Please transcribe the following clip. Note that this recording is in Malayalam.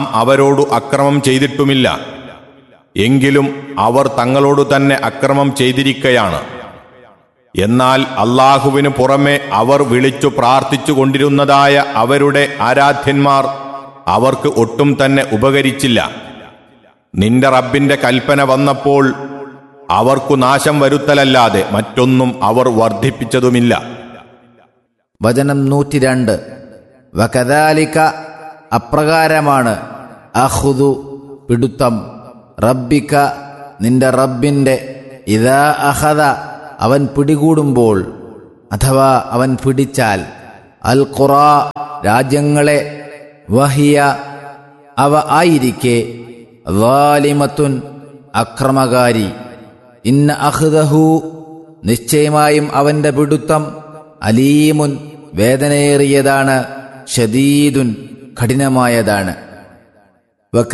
അവരോട് അക്രമം ചെയ്തിട്ടുമില്ല എങ്കിലും അവർ തങ്ങളോടു തന്നെ അക്രമം ചെയ്തിരിക്കയാണ് എന്നാൽ അള്ളാഹുവിനു പുറമെ അവർ വിളിച്ചു പ്രാർത്ഥിച്ചു കൊണ്ടിരുന്നതായ അവരുടെ ആരാധ്യന്മാർ അവർക്ക് ഒട്ടും തന്നെ ഉപകരിച്ചില്ല നിന്റെ റബ്ബിന്റെ കൽപ്പന വന്നപ്പോൾ അവർക്കു നാശം വരുത്തലല്ലാതെ മറ്റൊന്നും അവർ വർദ്ധിപ്പിച്ചതുമില്ല വചനം നൂറ്റിരണ്ട് വകദാലിക അപ്രകാരമാണ് അഹുദു പിടുത്തം റബ്ബിക നിന്റെ റബ്ബിന്റെ ഇതാ അഹദ അവൻ പിടികൂടുമ്പോൾ അഥവാ അവൻ പിടിച്ചാൽ അൽ ഖുറ രാജ്യങ്ങളെ വഹിയ അവ ആയിരിക്കെ വാലിമത്തുൻ അക്രമകാരി ഇന്ന അഹ്ദഹു നിശ്ചയമായും അവന്റെ പിടുത്തം അലീമുൻ വേദനയേറിയതാണ് ഷദീദുൻ കഠിനമായതാണ്